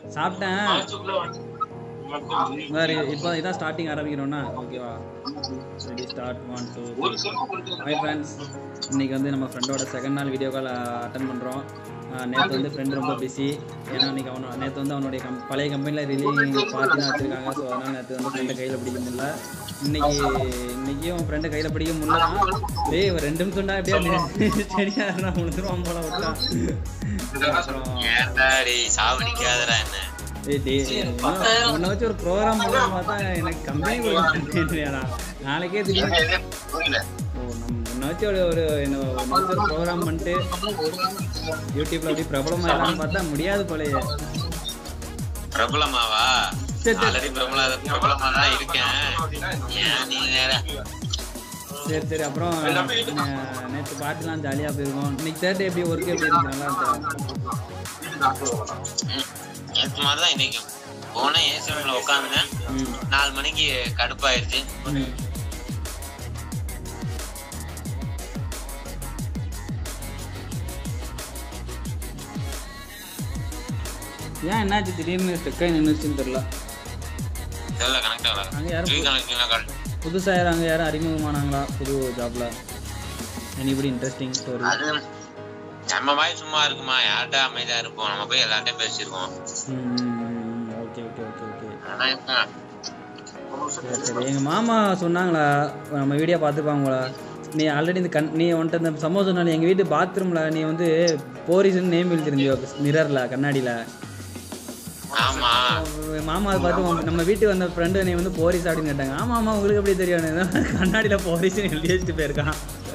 சாப்பிட்டேன் வேறு இப்போ இதான் ஸ்டார்டிங் ஆரம்பிக்கிறோன்னா ஓகேவா ready start one two hi friends இன்னைக்கு வந்து நம்ம ஃப்ரெண்டோட செகண்ட் நாள் வீடியோ கால் அட்டன் பண்ணுறோம் நேற்று வந்து ஃப்ரெண்ட் ரொம்ப பிஸி ஏன்னா இன்னைக்கு அவனோட நேற்று வந்து அவனுடைய கம் பழைய கம்பெனியில் ரிலீவிங் பார்ட்டி தான் வச்சுருக்காங்க ஸோ அதனால் நேற்று வந்து ஃப்ரெண்டை கையில் பிடிக்க முடியல இன்னைக்கு இன்னைக்கும் ஃப்ரெண்டை கையில் பிடிக்க முடியல டேய் இவன் ரெண்டு நிமிஷம் தான் அப்படியே சரியா நான் விழுந்துருவான் போல விட்டான் அப்புறம் ஏன்டாடி சாவடிக்காதடா என்ன ஏய் டேய், உன்னை- உன்னை வச்சு ஒரு ப்ரோக்ராம் பண்ணலாம் பார்த்தா எனக்கு கம்பெனி கொடுக்கா நாளைக்கே திடீர்னு ஓ நம்ம உன்னை வச்சு ஒரு ஒரு என்ன உன்னை வச்சு ஒரு ப்ரோக்ராம் பண்ணிட்டு யூடியூப்ல அப்படியே பிரபலமா இருக்கலாம்னு பார்த்தா முடியாது போலயே பிரபலமாவா சரி, சரி. ஆல்ரெடி பிரபல பிரபலமா தான் இருக்கேன் ஏன் நீ வேற சரி சரி அப்புறம் நே- நேற்று பார்ட்டிலாம் ஜாலியாக போயிருக்கோம் இன்னைக்கு தேர்ட் எப்படி ஒர்க் எப்படி இருந்துச்சு நல்லா இருந்துச்சா ம். நேத்து மாதிரி தான் இன்னைக்கு போனேன் ஏசி ரூம்ல உட்காந்துனேன் ம் நாலு மணிக்கு கடுப்பாயிருச்சு ம் ஏன் என்னாச்சு திடீர்னு ஸ்டெக்காய் நின்றுச்சுன்னு தெரியல தெரியல கனெக்ட் ஆகல அங்கே யாரும் ஃப்ரீ கனெக்டிங்லாம் கால் புதுசாக யாரும் அங்கே யாரும் அறிமுகமானாங்களா புது ஜாப்ல எனிபடி இன்ட்ரெஸ்டிங் ஸ்டோரி அது நம்ம மாதிரி சும்மா இருக்குமா யார்கிட்ட அமைதியா இருப்போம் நம்ம போய் எல்லார்ட்டையும் பேசிடுவோம் ஓகே ஓகே ஓகே ஓகே ஆனா என்ன, சரி சரி எங்கள் மாமா சொன்னாங்களா நம்ம வீடியோ பார்த்துப்பாங்களா நீ ஆல்ரெடி இந்த கண் நீ உன்ட்ட இந்த சம்பவம் சொன்னாலும் எங்கள் வீட்டு பாத்ரூமில் நீ வந்து போரிஸ்ன்னு நேம் எழுதிருந்தியோ மிரரில் கண்ணாடியில் ஆமா மாமா அதை பார்த்து உன் நம்ம வீட்டுக்கு வந்த ஃப்ரெண்டு நீ வந்து போரிஸ் அப்படின்னு கேட்டாங்க ஆமாம் ஆமாம் உங்களுக்கு எப்படி தெரியும் கண்ணாடியில் போரிஸ்ன்னு எழுதி வச்சுட்டு போயிருக்கான்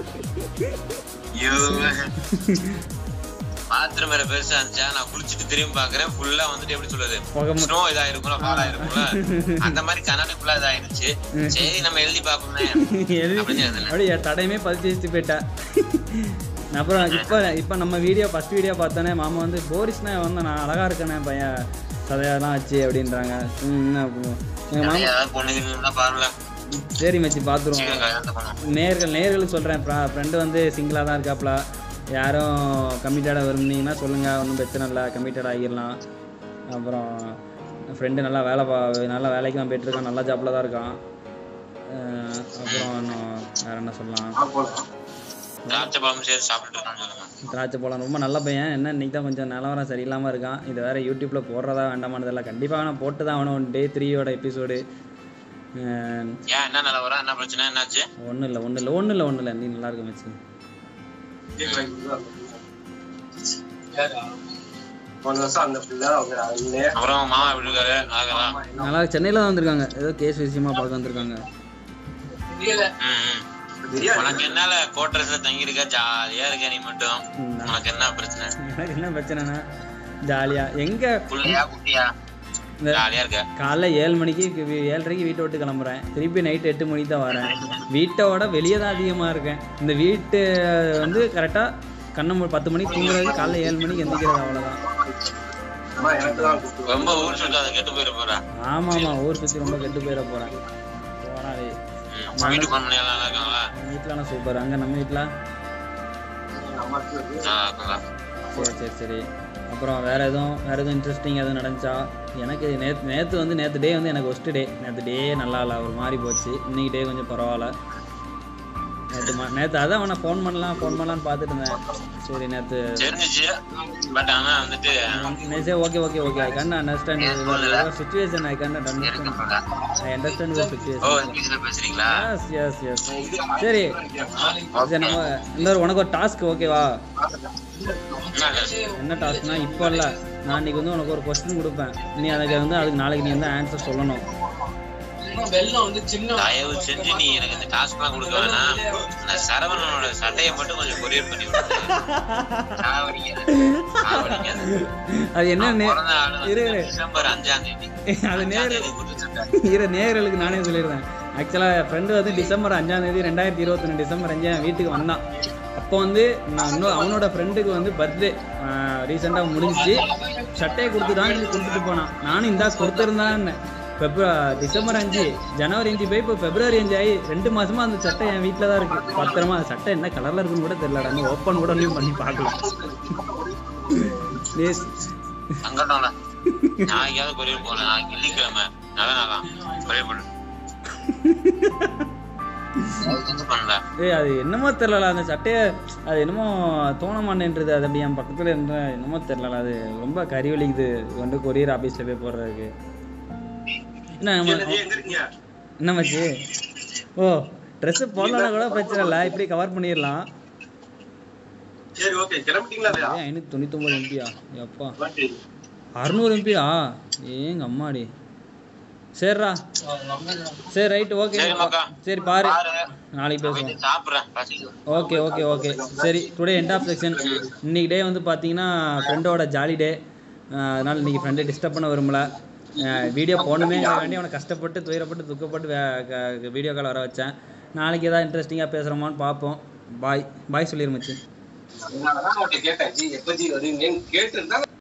பாத்ரூம் வேற பெருசா இருந்துச்சா நான் குளிச்சுட்டு திரும்பி பாக்குறேன் ஃபுல்லா வந்துட்டு எப்படி சொல்றது புகை ம- ஸ்னோ இதா இருக்கும்ல பாலா இருக்கும்ல அந்த மாதிரி கண்ணாடி ஃபுல்லா இதாயிருச்சு சரி நம்ம எழுதி பாப்போமே எழுதி அப்படின்னு எழுதல அப்படியே தடையுமே பதிச்சு வச்சுட்டு போயிட்டா அப்புறம் இப்போ இப்போ நம்ம வீடியோ ஃபர்ஸ்ட் வீடியோ பார்த்தோன்னே மாமா வந்து போரிஸ்னா வந்து நான் அழகா இருக்கேனே பையன் சதையெல்லாம் ஆச்சு அப்படின்றாங்க ம் அப்போ எங்கள் மாமா ஏதாவது பொண்ணுங்க இருந்தா பாருல சரி மச்சி பார்த்துருவோம் சீக்கிரம் கல்யாணத்தை பண்ணுவோம் நேர்கள் நேர்களுக்கு சொல்கிறேன் ஃப்ரெண்டு வந்து சிங்கிளாக தான் இருக்காப்புல யாரும் கமிட்டடாக விரும்புனீங்கன்னா சொல்லுங்கள் ஒன்றும் பிரச்சனை இல்லை கமிட்டட் ஆகிடலாம் அப்புறம் ஃப்ரெண்டு நல்லா வேலை பா நல்லா வேலைக்கு தான் போயிட்டுருக்கான் நல்ல ஜாப்பில் தான் இருக்கான் அஹ் அப்புறம் இன்னும் வேறு என்ன சொல்லலாம் திராட்சை பழமும் சேர்த்து சாப்பிட்டு இருக்கான்னு சொல்லுங்க திராட்சை போலாம் ரொம்ப நல்ல பையன் என்ன இன்னைக்கு தான் கொஞ்சம் நிலவரம் சரியில்லாமல் இருக்கான் இது வேற யூடியூப்ல போடுறதா வேண்டாமானதெல்லாம் கண்டிப்பாக நான் போட்டு தான் ஆகணும் டே த்ரீயோட எபிசோடு ஏன் என்ன நிலவரம் என்ன பிரச்சனை என்னாச்சு ஒன்றும் இல்லை ஒன்றும் இல்லை ஒன்றும் இல்லை ஒன்றும் இல்லை நீ நல்லா இருக்க மச்சி அப்புறம் மாமா எப்படி இருக்காரு ஆகலாம் நல்லா சென்னையில் தான் வந்திருக்காங்க ஏதோ கேஸ் விஷயமா பார்க்க வந்திருக்காங்க உனக்கு என்னால கோட்ரஸ்ல தங்கி இருக்க ஜாலியா இருக்க நீ மட்டும் ம், உனக்கு என்ன பிரச்சனை எனக்கு என்ன பிரச்சனைனா ஜாலியாக எங்கே புள்ளையா குட்டியா இந்த- ஜாலியா இருக்க காலைல ஏழு மணிக்கு வி- ஏழரைக்கு வீட்டை விட்டு கிளம்புறேன் திருப்பி நைட் எட்டு மணிக்கு தான் வரேன் வீட்டோட வெளியே தான் அதிகமாக இருக்கேன் இந்த வீட்டு வந்து கரெக்டாக கண்ணை மூ- பத்து மணிக்கு தூங்குறது காலைல ஏழு மணிக்கு எந்திக்கிறது அவ்வளோதான் ரொம்ப ஊர் சுத்தாத கெட்டு போயிட போறா ஆமாம் ஆமாம் ஊர் சுற்றி ரொம்ப கெட்டு போயிட போகிறேன் போனாலே ம், வீட்டுக்கு போன மணி எல்லாம் இருக்காங்களா வீட்டிலலாம் சூப்பர் அங்கே நம்ம வீட்டில் நல்லா இருக்காங்களா சரி சரி சரி அப்புறம் வேற எதுவும் வேற எதுவும் இன்ட்ரெஸ்டிங் எதுவும் நடந்துச்சா எனக்கு நேற்று நேற்று வந்து நேற்று டே வந்து எனக்கு ஒஸ்ட் டே நேற்று டே நல்லா இல்லை ஒரு மாதிரி போச்சு இன்னைக்கு டே கொஞ்சம் பரவாயில்ல நேற்று நேற்று அதான் அவனை ஃபோன் பண்ணலாம் ஃபோன் பண்ணலான்னு பார்த்துட்டு இருந்தேன் சரி நேற்று தெரிஞ்சிச்சு பட் ஆனா வந்துட்டு சரி okay okay okay I can understand situation I can இருக்க அண்டர்ஸ்டாண்ட் போதா? I understand your oh situation இங்கிலீஷ்ல பேசுறீங்களா எஸ் எஸ் எஸ் சரி சரி நம்ம இன்னொரு உனக்கு ஒரு டாஸ்க் ஓகேவா என்ன என்ன டாஸ்க்னா இப்போ இல்லை நான் இன்னைக்கு வந்து உனக்கு ஒரு கொஸ்டின் கொடுப்பேன் நீ அதுக்கு வந்து அதுக்கு நாளைக்கு நீ வந்து ஆன்சர் சொல்லணும் தயவு செஞ்சு நீ எனக்கு இந்த டாஸ்க் எல்லாம் கொடுக்க வேணாம் நான் சரவணனோட சட்டையை மட்டும் கொஞ்சம் கொரியர் பண்ணி விடு. சாவடிக்காத. சாவடிக்காத. அது என்ன நே- பிறந்த நாள் வந்து இரு, இரு. டிசம்பர் அஞ்சாம் தேதி அது அஞ்சாம் நேரு தேதி புது சட்டை. இரு நேயர்களுக்கு நானே சொல்லிடுறேன் ஆக்சுவலாக என் ஃப்ரெண்டு வந்து டிசம்பர் அஞ்சாம் தேதி ரெண்டாயிரத்தி இருபத்தொன்று டிசம்பர் அஞ்சு என் வீட்டுக்கு வந்தான் அப்போ வந்து நான் இன்னும் அவனோட ஃப்ரெண்டுக்கு வந்து பர்த்டே ரீசெண்டாக முடிஞ்சிச்சு சட்டையை கொடுத்துட்டான் சொல்லி கொடுத்துட்டு போனான் நானும் இந்தா கொடுத்துருந்தான்னு பிப்ர டிசம்பர் அஞ்சு ஜனவரி அஞ்சு போய் இப்போ பிப்ரவரி அஞ்சு ஆகி ரெண்டு மாசமா அந்த சட்டை என் வீட்டில் தான் இருக்கு பத்திரமா அந்த சட்டை என்ன கலர்ல இருக்குன்னு கூட தெரியல ஓப்பன் கூட இன்னும் பண்ணி பார்க்கலாம் Please. சங்கடம்ல நாளைக்காவது கொரியர் போகல நாளைக்கு வெள்ளிக்கிழமை நல்ல நாளா கொரியர் பண்ணு பண்ணல ஏய் அது என்னமோ தெரிலல அந்த சட்டையை அது என்னமோ தோண மாட்டேன்றது அது அப்படி என் பக்கத்தில் இருந்த என்னமோ தெரிலல அது ரொம்ப கறி வலிக்குது இது வந்து கொரியர் ஆஃபீஸில் போய் போடுறதுக்கு என்ன நம்ம எங்க இருக்கீங்க என்ன மச்சி ஓ ட்ரெஸ்ஸு போடலன்னா கூட பிரச்சனை இல்லை இப்படி கவர் பண்ணிடலாம் சரி ஓகே கிளம்பிட்டீங்களா இல்லையா ஏன் ஐநூற்றி தொண்ணூத்தொம்பது எம்பியா எப்பா அறநூறு எம்பியா ஏங்க அம்மாடி சரிடா சரி ரைட்டு ஓகே சரி மக்கா. சரி பாரு பாரு. நாளைக்கு பேசுவோம் போயிட்டு சாப்பிடுறேன் பசிக்குது ஓகே ஓகே ஓகே சரி டுடே எண்ட் ஆஃப் செக்ஷன் இன்னைக்கு டே வந்து பார்த்தீங்கன்னா ஃப்ரெண்டோட ஜாலி டே அதனால் இன்னைக்கு ஃப்ரெண்டை டிஸ்டர்ப் பண்ண விரும்பல வீடியோ போடணுமே வேண்டி அவனை கஷ்டப்பட்டு துயரப்பட்டு துக்கப்பட்டு வீடியோ கால் வர வச்சேன் நாளைக்கு ஏதாவது இன்ட்ரெஸ்டிங்காக பேசுகிறோமான்னு பார்ப்போம் பாய் பாய் சொல்லிருமச்சு அதனாலதான் அவன்கிட்ட கேட்டேன் ஜி எப்ப ஜி வருவீங்கன்னு கேட்டு